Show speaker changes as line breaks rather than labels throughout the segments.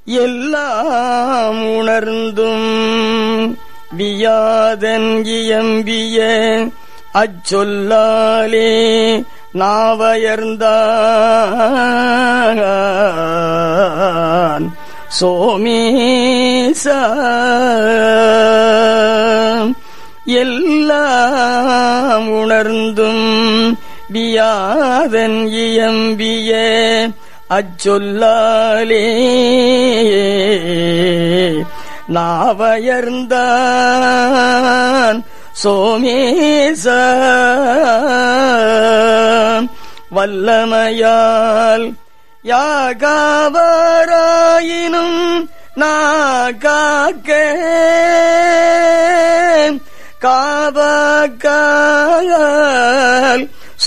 எல்லாம் உணர்ந்தும் வியாதன் இயம்பிய அச்சொல்லாலே நாவயர்ந்தான் சோமேச எல்லாம் உணர்ந்தும் வியாதன் இயம்பிய அச்சொல்லாலே நாவயர்ந்தான் சோமேச வல்லமையால் யாகாவராயினும் நாகாக்க காவாக்கால்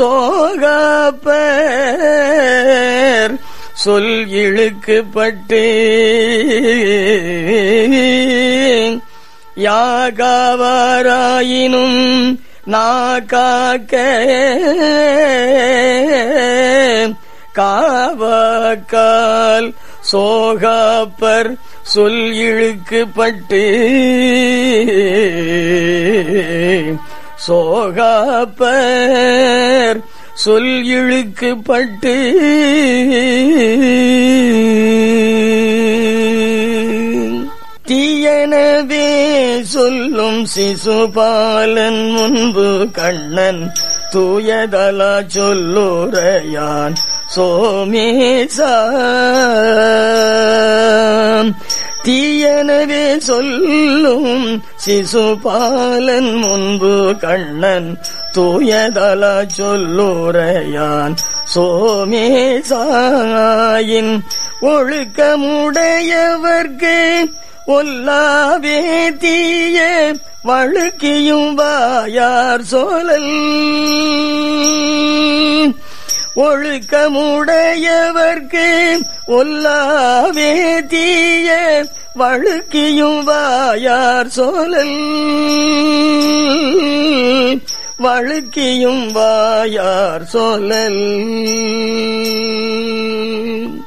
சோகாப்பர் சொல் இழுக்குப்பட்டு யாகாவாராயினும் நாகாக்க காவாக்கால் சோகாப்பர் சொல் இழுக்குப்பட்டு சோகாப்பர் சொல் இழுக்குப்பட்டு தீயனவே சொல்லும் சிசுபாலன் முன்பு கண்ணன் தூயதலா சொல்லுரையான் சோமேசா தீயனவே சொல்லும் சிசுபாலன் முன்பு கண்ணன் தூயதலா சொல்லுரையான் சோமேசாயின் ஒழுக்கமுடையவர்க்கு ஒல்லாவே தீய வழுக்கியும் வாயார் சோழல் ஒழுக்கமுடையவர்க்கு ஒல்லாவே தீய வழுக்கியும் வாயார் சோழல் வழுக்கியும் வாயார் சோழல்